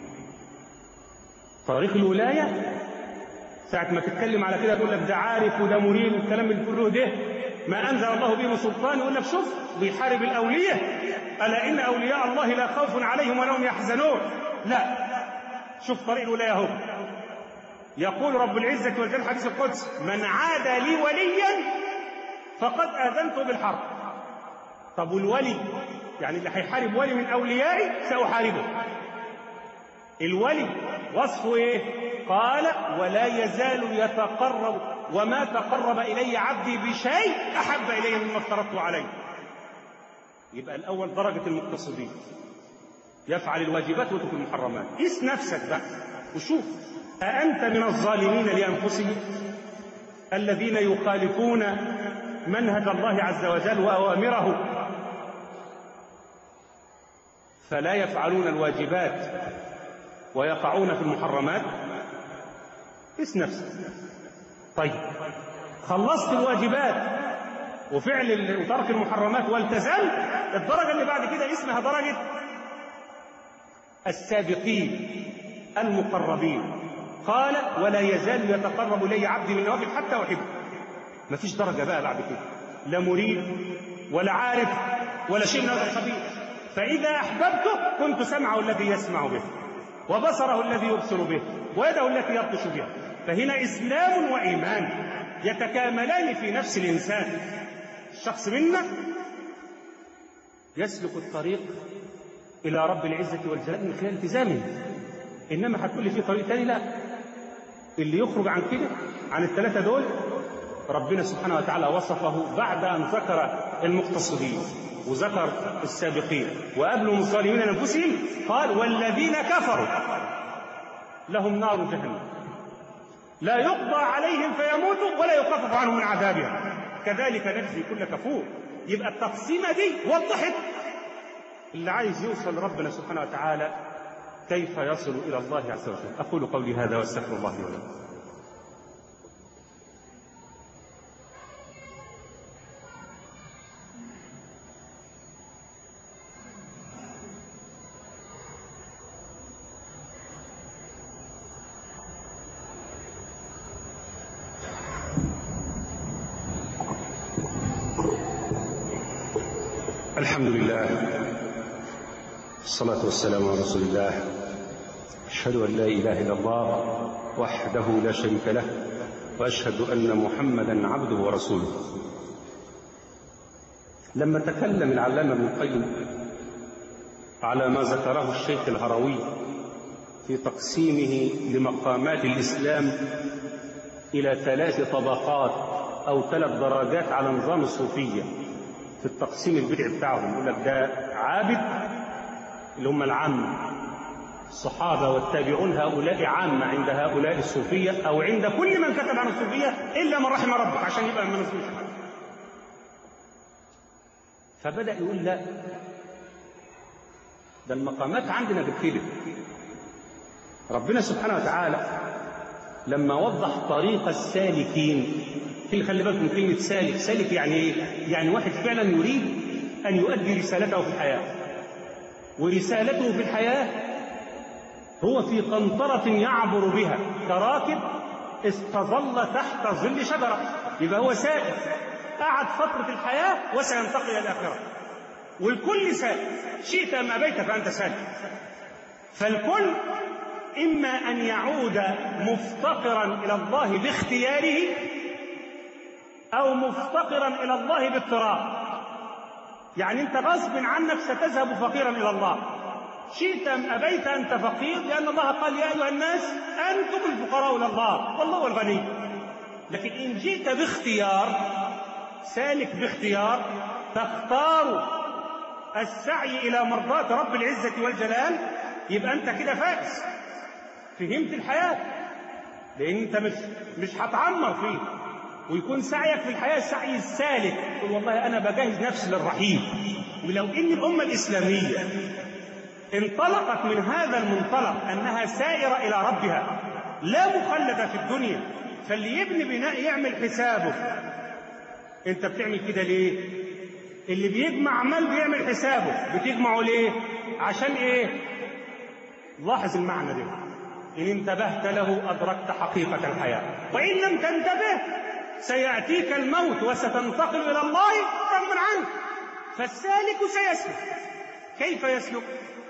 طريق الولاية ساعة ما تتكلم على كده تقول لك ده عارف وده مريد والكلام اللي كله ده ما أنزل الله به من سلطان يقول لك شوف بيحارب الأولياء ألا إن أولياء الله لا خوف عليهم ولا هم يحزنون لا شوف طريق الولاية اهو يقول رب العزة والجلال حديث القدس من عاد لي وليا فقد آذنته بالحرب طب والولي يعني اللي هيحارب ولي من أوليائي سأحاربه الولي وصفه ايه قال ولا يزال يتقرب وما تقرب الي عبدي بشيء احب الي مما افترضته عليه يبقى الاول درجه المقتصدين يفعل الواجبات ويترك المحرمات قيس نفسك بقى وشوف أأنت من الظالمين لأنفسهم الذين يخالفون منهج الله عز وجل وأوامره فلا يفعلون الواجبات ويقعون في المحرمات قس نفسك طيب خلصت الواجبات وفعل وترك المحرمات والتزمت الدرجة اللي بعد كده اسمها درجة السابقين المقربين قال ولا يزال يتقرب إلي عبدي من نوافل حتى أحبه ما فيش درجة بقى بعد كده لا مريد ولا عارف ولا شيء من هذا القبيل فإذا أحببته كنت سمعه الذي يسمع به وبصره الذي يبصر به ويده التي يبطش بها فهنا إسلام وإيمان يتكاملان في نفس الإنسان الشخص منا يسلك الطريق إلى رب العزة والجلال من خلال التزامه إنما هتقول لي في طريق تاني لا اللي يخرج عن كده عن الثلاثة دول ربنا سبحانه وتعالى وصفه بعد أن ذكر المقتصدين وذكر السابقين وقبلهم الظالمين أنفسهم قال والذين كفروا لهم نار جهنم لا يقضى عليهم فيموتوا ولا يخفف عنهم من عذابها كذلك نجزي كل كفور يبقى التقسيمة دي وضحت اللي عايز يوصل لربنا سبحانه وتعالى كيف يصل إلى الله عز وجل أقول قولي هذا واستغفر الله لي ولكم الحمد لله الصلاة والسلام على رسول الله أشهد أن لا إله إلا الله وحده لا شريك له وأشهد أن محمدا عبده ورسوله لما تكلم العلامة ابن القيم على ما ذكره الشيخ الهروي في تقسيمه لمقامات الإسلام إلى ثلاث طبقات أو ثلاث درجات على نظام الصوفية في التقسيم البدعي بتاعهم يقول لك ده عابد اللي هم العامة الصحابة والتابعون هؤلاء عامة عند هؤلاء الصوفية أو عند كل من كتب عن الصوفية إلا من رحم ربك عشان يبقى من الصوفية فبدأ يقول لا ده المقامات عندنا بكده ربنا سبحانه وتعالى لما وضح طريق السالكين في خلي بالك من كلمة سالك سالك يعني إيه؟ يعني واحد فعلا يريد أن يؤدي رسالته في الحياة ورسالته في الحياة هو في قنطرة يعبر بها كراكب استظل تحت ظل شجرة يبقى هو سائل قعد فترة الحياة وسينتقل إلى الآخرة والكل سائل شئت أم أبيت فأنت سائل فالكل إما أن يعود مفتقرا إلى الله باختياره أو مفتقرا إلى الله باضطرار يعني أنت غصب عنك ستذهب فقيرا إلى الله شئت أم أبيت أنت فقير لأن الله قال يا أيها الناس أنتم الفقراء إلى الله والله هو الغني لكن إن جئت باختيار سالك باختيار تختار السعي إلى مرضاة رب العزة والجلال يبقى أنت كده فائز فهمت الحياة لأن أنت مش مش هتعمر فيه ويكون سعيك في الحياة السعي السالك تقول والله أنا بجهز نفسي للرحيل ولو إن الأمة الإسلامية انطلقت من هذا المنطلق أنها سائرة إلى ربها لا مخلدة في الدنيا فاللي يبني بناء يعمل حسابه أنت بتعمل كده ليه؟ اللي بيجمع مال بيعمل حسابه بتجمعه ليه؟ عشان إيه؟ لاحظ المعنى ده إن انتبهت له أدركت حقيقة الحياة وإن لم تنتبه سيأتيك الموت وستنتقل إلى الله رغما عنك فالسالك سيسلك كيف يسلك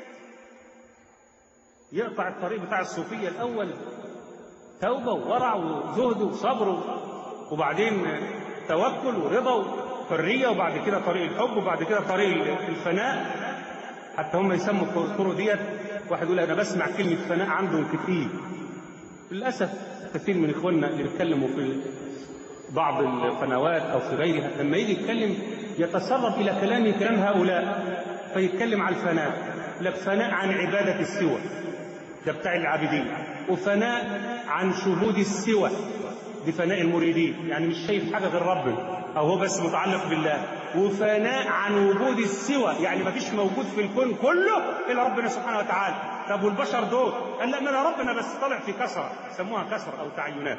يقطع الطريق بتاع الصوفية الأول توبة وورع وزهد وصبر وبعدين توكل ورضا وحرية وبعد كده طريق الحب وبعد كده طريق الفناء حتى هم يسموا الطرق ديت واحد يقول أنا بسمع كلمة فناء عندهم كتير للأسف كثير من إخواننا اللي بيتكلموا في بعض القنوات أو في غيرها لما يجي يتكلم يتسرب إلى كلام كلام هؤلاء فيتكلم عن الفناء لك فناء عن عبادة السوى ده بتاع العابدين وفناء عن شهود السوى دي فناء المريدين يعني مش شايف حاجة غير ربنا أو هو بس متعلق بالله وفناء عن وجود السوى يعني ما فيش موجود في الكون كله إلا ربنا سبحانه وتعالى طب والبشر دول قال لا ما ربنا بس طلع في كسرة سموها كسرة أو تعينات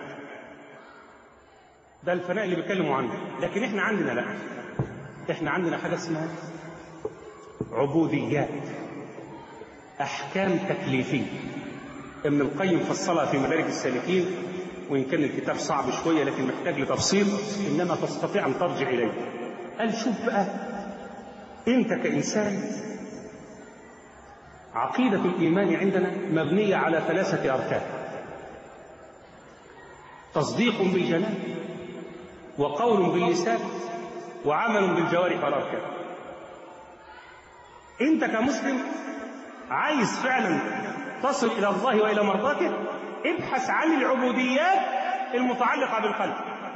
ده الفناء اللي بيتكلموا عنه لكن احنا عندنا لا احنا عندنا حاجة اسمها عبوديات أحكام تكليفية ابن القيم فصلها في مدارج السالكين وإن كان الكتاب صعب شوية لكن محتاج لتفصيل إنما تستطيع أن ترجع إليه قال شوف بقى أنت كإنسان عقيدة الإيمان عندنا مبنية على ثلاثة أركان تصديق بالجنان وقول باللسان وعمل بالجوارح والأركان أنت كمسلم عايز فعلا تصل إلى الله وإلى مرضاته ابحث عن العبوديات المتعلقة بالقلب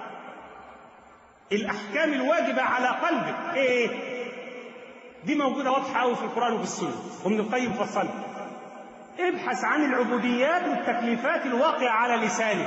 الأحكام الواجبة على قلبك إيه دي موجودة واضحة أوي في القرآن وفي السنة ومن القيم فصلها ابحث عن العبوديات والتكليفات الواقعة على لسانك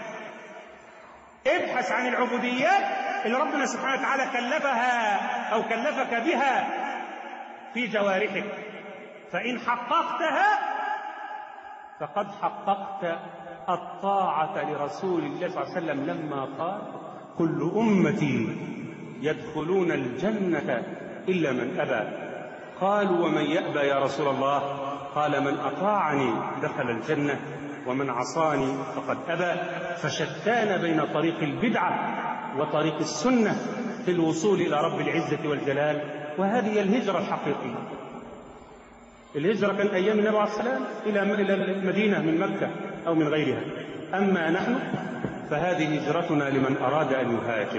ابحث عن العبوديات اللي ربنا سبحانه وتعالى كلفها أو كلفك بها في جوارحك فإن حققتها فقد حققت الطاعة لرسول الله صلى الله عليه وسلم لما قال كل أمتي يدخلون الجنة إلا من أبى قالوا ومن يأبى يا رسول الله قال من أطاعني دخل الجنة ومن عصاني فقد أبى فشتان بين طريق البدعة وطريق السنة في الوصول إلى رب العزة والجلال وهذه هي الهجرة الحقيقية الهجرة كان أيام النبي عليه السلام إلى إلى المدينة من مكة أو من غيرها أما نحن فهذه هجرتنا لمن أراد أن يهاجر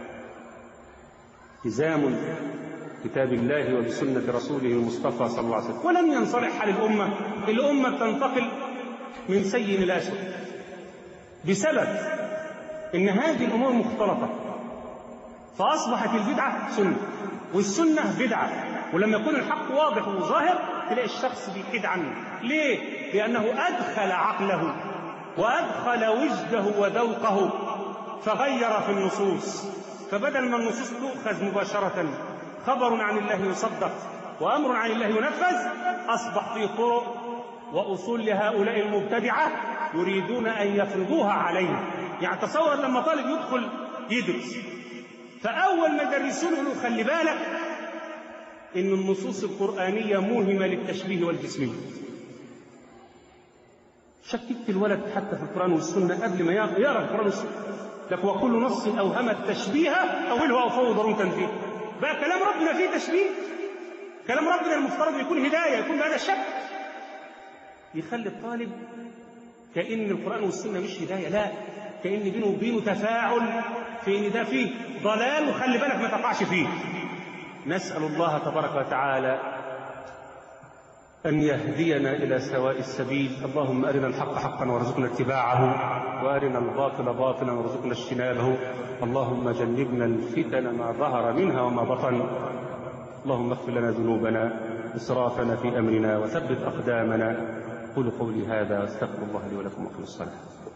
التزام كتاب الله وبسنة رسوله المصطفى صلى الله عليه وسلم ولم ينصلح حال الأمة الأمة تنتقل من سيء إلى أسوأ بسبب إن هذه الأمور مختلطة فأصبحت البدعة سنة والسنة بدعة ولما يكون الحق واضح وظاهر تلاقي الشخص بيحيد عنه ليه؟ لأنه أدخل عقله وأدخل وجده وذوقه فغير في النصوص فبدل ما النصوص تؤخذ مباشرة خبر عن الله يصدق وأمر عن الله ينفذ أصبح في طرق وأصول لهؤلاء المبتدعة يريدون أن يفرضوها عليه يعني تصور لما طالب يدخل يدرس فأول ما يدرسون له خلي بالك إن النصوص القرآنية موهمة للتشبيه والجسمية شككت الولد حتى في القرآن والسنة قبل ما يقرأ القرآن والسنة لك وكل نص أوهم التشبيه أوله أو فوض ضروري تنفيذ بقى كلام ربنا فيه تشبيه كلام ربنا المفترض يكون هداية يكون بهذا الشكل يخلي الطالب كأن القرآن والسنة مش هداية لا كأن بينه وبينه تفاعل في إن ده فيه ضلال وخلي بالك ما تقعش فيه نسأل الله تبارك وتعالى أن يهدينا إلى سواء السبيل اللهم أرنا الحق حقا وارزقنا اتباعه وأرنا الباطل باطلا وارزقنا اجتنابه اللهم جنبنا الفتن ما ظهر منها وما بطن اللهم اغفر لنا ذنوبنا إسرافنا في أمرنا وثبت أقدامنا قولوا قولي هذا استغفر الله لي ولكم وقل الصلاة